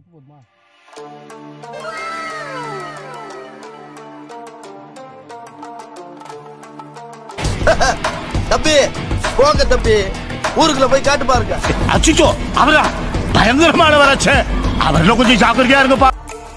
உப்பு போதுமா தம்பி போங்க தம்பி ஊருக்குள்ள போய் காட்டு பாருங்க அச்சுச்சோ அவரா பயங்கரமான வராச்சே அவர்ல கொஞ்சம் ஜாக்கிரதையா இருங்கப்பா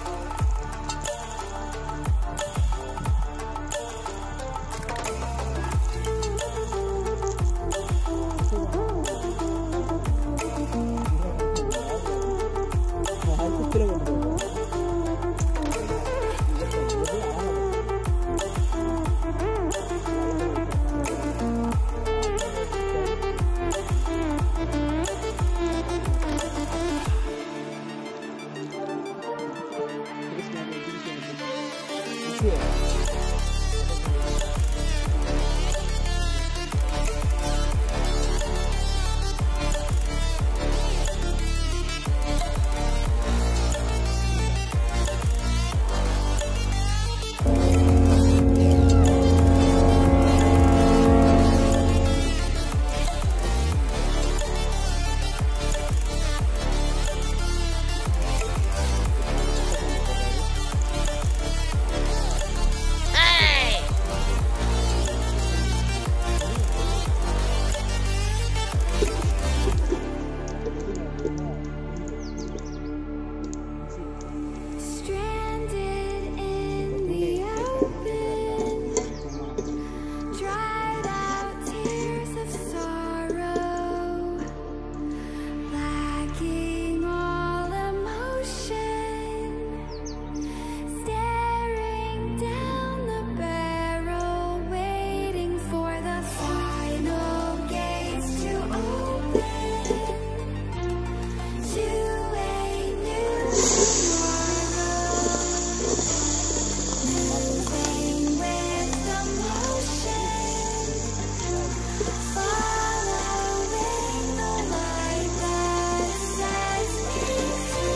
Stranded in the open, dried out tears of sorrow, lacking all emotion, staring down the barrel, waiting for the final gates to open to a new tomorrow. Moving with the motion, following the light that sets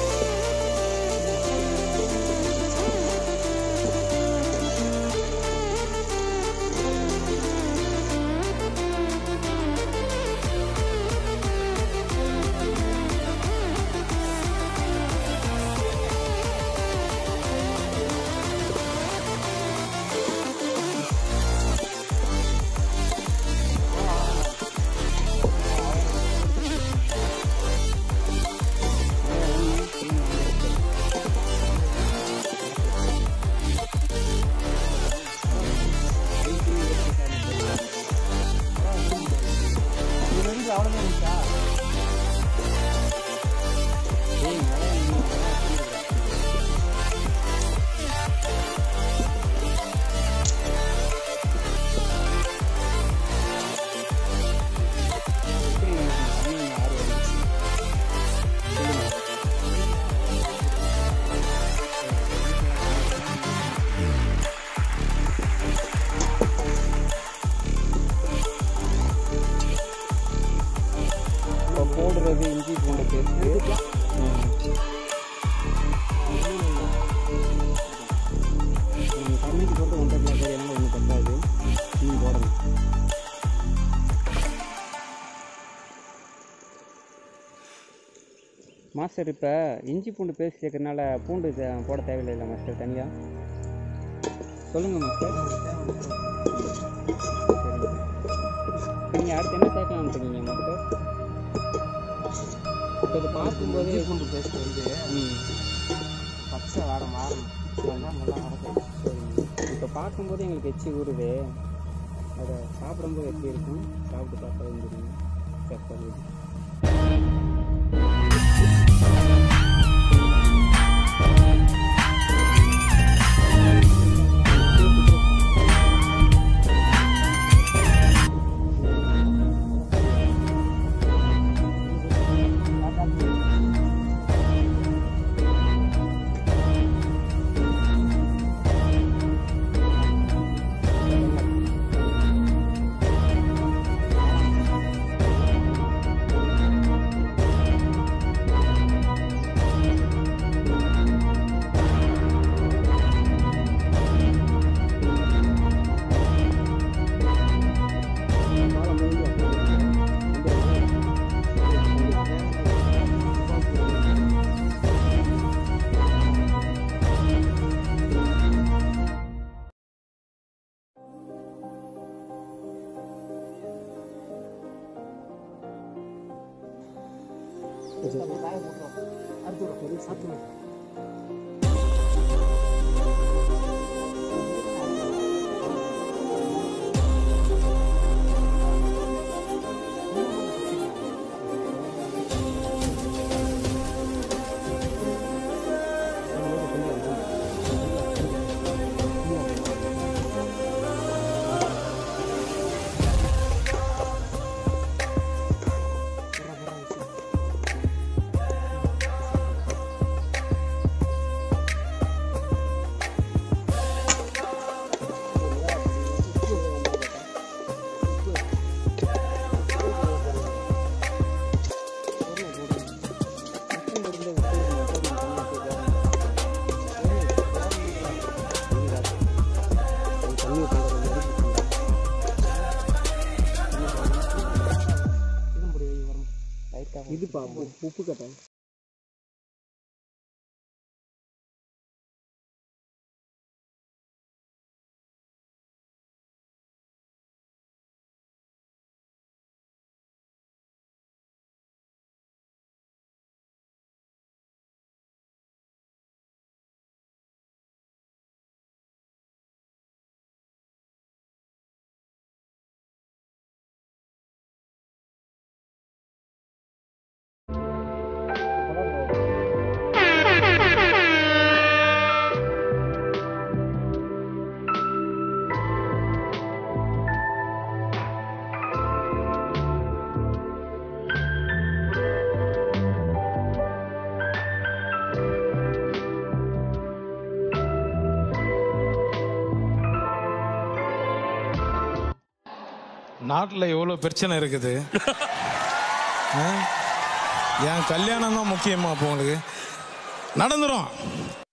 இப்போ போடுறது இஞ்சி பூண்டு paste நீங்கள் தண்ணிக்கு போட்டு ஒன்றரை kilo கறி எல்லாம் ஒன்றும் பத்தாது நீங்கள் போடணும் மாஸ்டர் இப்போ இஞ்சி பூண்டு பேஸ்ட் சேர்க்கறனால பூண்டு தே- போட தேவையில்லை மாஸ்டர் தனியாக சொல்லுங்கள் மாஸ்டர் நீங்கள் அடுத்து என்ன சேர்க்கலாம்னு இருக்கீங்க மாஸ்டர் இப்போ இதை பார்க்கும்போது பூண்டு பேஸ்ட் வந்து ம் பச்சை வாடை மாறணும் அதெல்லாம் நல்லா வதக்கணும் சரிங்க இப்போ பார்க்கும்போது எங்களுக்கு எச்சி ஊறுது அதை சாப்பிடும்போது எப்படி இருக்கும் சாப்பிட்டு பார்த்தா தெரியும் சரி சாத்துமா இதுப்பா உப்பு கட்டை நாட்டில் எவ்வளோ பிரச்சனை இருக்குது ஆ? என் கல்யாணம் தான் முக்கியமா அப்போ உங்களுக்கு நடந்துரும்